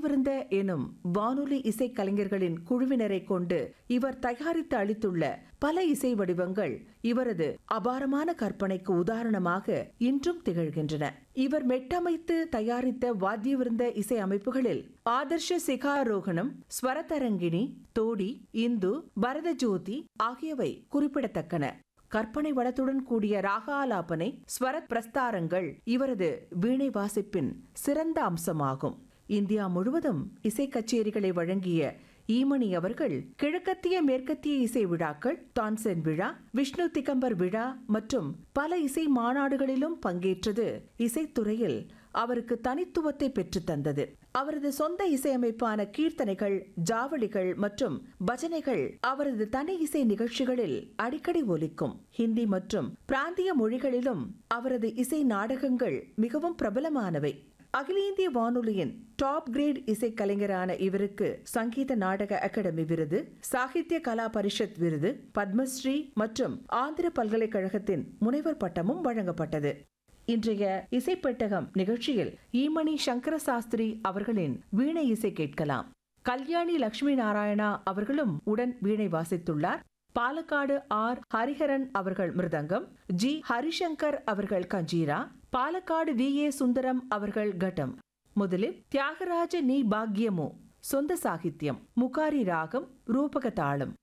விருந்த எனும் வானொலி இசைக்கலைஞர்களின் குழுவினரை கொண்டு இவர் தயாரித்து அளித்துள்ள பல இசை வடிவங்கள் இவரது அபாரமான கற்பனைக்கு உதாரணமாக இன்றும் திகழ்கின்றன இவர் மெட்டமைத்து தயாரித்த வாத்திய விருந்த இசை அமைப்புகளில் ஆதர்ஷ சிகாரோகணம் ஸ்வரதரங்கிணி தோடி இந்து பரதஜோதி ஆகியவை குறிப்பிடத்தக்கன கற்பனை வளத்துடன் கூடிய ராகாலாபனை ஸ்வர பிரஸ்தாரங்கள் இவரது வீணை வாசிப்பின் சிறந்த அம்சமாகும் இந்தியா முழுவதும் இசை கச்சேரிகளை வழங்கிய ஈமணி அவர்கள் கிழக்கத்திய மேற்கத்திய இசை விழாக்கள் தான்சென் விழா விஷ்ணு திகம்பர் விழா மற்றும் பல இசை மாநாடுகளிலும் பங்கேற்றது இசைத்துறையில் அவருக்கு தனித்துவத்தை பெற்று தந்தது அவரது சொந்த இசையமைப்பான கீர்த்தனைகள் ஜாவளிகள் மற்றும் பஜனைகள் அவரது தனி இசை நிகழ்ச்சிகளில் அடிக்கடி ஒலிக்கும் ஹிந்தி மற்றும் பிராந்திய மொழிகளிலும் அவரது இசை நாடகங்கள் மிகவும் பிரபலமானவை அகில இந்திய வானொலியின் டாப் கிரேட் இசைக்கலைஞரான இவருக்கு சங்கீத நாடக அகாடமி விருது சாகித்ய கலா பரிஷத் விருது பத்மஸ்ரீ மற்றும் ஆந்திர பல்கலைக்கழகத்தின் முனைவர் பட்டமும் வழங்கப்பட்டது இன்றைய இசைப்பெட்டகம் நிகழ்ச்சியில் ஈமணி சங்கர சாஸ்திரி அவர்களின் வீணை இசை கேட்கலாம் கல்யாணி லட்சுமி நாராயணா அவர்களும் உடன் வீணை வாசித்துள்ளார் பாலக்காடு ஆர் ஹரிஹரன் அவர்கள் மிருதங்கம் ஜி ஹரிசங்கர் அவர்கள் கஞ்சீரா பாலக்காடு வி ஏ சுந்தரம் அவர்கள் கட்டம் முதலில் தியாகராஜ நீ பாக்யமோ சொந்த சாகித்யம் முகாரி ராகம் ரூபக தாளம்